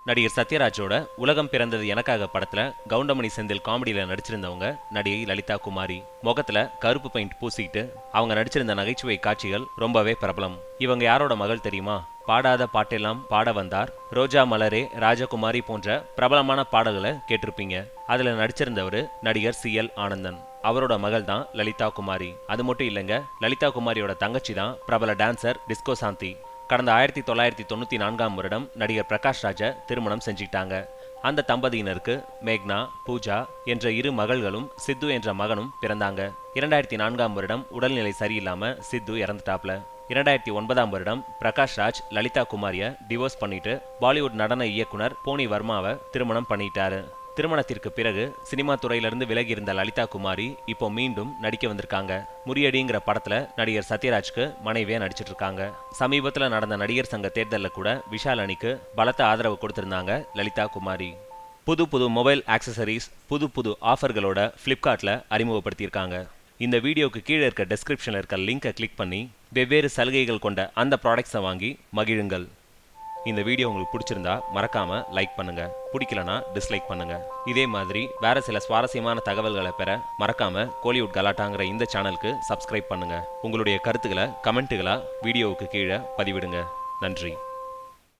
நடிகர் சத்யராஜோட உலகம் பிறந்தது எனக்காக படத்துல கவுண்டமணி செந்தில் காமெடியில நடிச்சிருந்தவங்க நடிகை லலிதா குமாரி முகத்துல கருப்பு பெயிண்ட் பூசிக்கிட்டு அவங்க நடிச்சிருந்த நகைச்சுவை காட்சிகள் ரொம்பவே பிரபலம் இவங்க யாரோட மகள் தெரியுமா பாடாத பாட்டெல்லாம் பாட வந்தார் ரோஜா மலரே ராஜகுமாரி போன்ற பிரபலமான பாடல்களை கேட்டிருப்பீங்க அதுல நடிச்சிருந்தவர் நடிகர் சி எல் ஆனந்தன் அவரோட மகள் தான் லலிதா குமாரி அது மட்டும் இல்லைங்க லலிதா குமாரியோட தங்கச்சி தான் பிரபல டான்சர் டிஸ்கோ சாந்தி கடந்த ஆயிரத்தி தொள்ளாயிரத்தி தொண்ணூற்றி நான்காம் வருடம் நடிகர் பிரகாஷ் ராஜை திருமணம் செஞ்சுக்கிட்டாங்க அந்த தம்பதியினருக்கு மேக்னா பூஜா என்ற இரு மகள்களும் சித்து என்ற மகனும் பிறந்தாங்க இரண்டாயிரத்தி நான்காம் வருடம் உடல்நிலை சரியில்லாம சித்து இறந்துட்டாப்ல இரண்டாயிரத்தி ஒன்பதாம் வருடம் பிரகாஷ் ராஜ் லலிதா குமாரிய டிவோர்ஸ் பண்ணிட்டு பாலிவுட் நடன இயக்குனர் போனி வர்மாவை திருமணம் பண்ணிட்டாரு திருமணத்திற்கு பிறகு சினிமா துறையிலிருந்து விலகி இருந்த லலிதா குமாரி இப்போ மீண்டும் நடிக்க வந்திருக்காங்க முறியடிங்கிற படத்துல நடிகர் சத்யராஜ்க்கு மனைவியா நடிச்சிட்டு இருக்காங்க சமீபத்துல நடந்த நடிகர் சங்க தேர்தலில் கூட விஷால் அணிக்கு பலத்த ஆதரவு கொடுத்திருந்தாங்க லலிதா குமாரி புது புது மொபைல் ஆக்சசரிஸ் புது புது ஆஃபர்களோட ஃப்ளிப்கார்ட்டில் அறிமுகப்படுத்தியிருக்காங்க இந்த வீடியோக்கு கீழே இருக்க டெஸ்கிரிப்ஷனில் இருக்க லிங்கை கிளிக் பண்ணி வெவ்வேறு சலுகைகள் கொண்ட அந்த ப்ராடக்ட்ஸை வாங்கி மகிழுங்கள் இந்த வீடியோ உங்களுக்கு பிடிச்சிருந்தா மறக்காம லைக் பண்ணுங்க பிடிக்கலனா டிஸ்லைக் பண்ணுங்க இதே மாதிரி வேற சில சுவாரஸ்யமான தகவல்களை பெற மறக்காம கோலிவுட் கலாட்டாங்கிற இந்த சேனலுக்கு சப்ஸ்கிரைப் பண்ணுங்க உங்களுடைய கருத்துக்களை கமெண்ட்டுகளா வீடியோவுக்கு கீழே பதிவிடுங்க நன்றி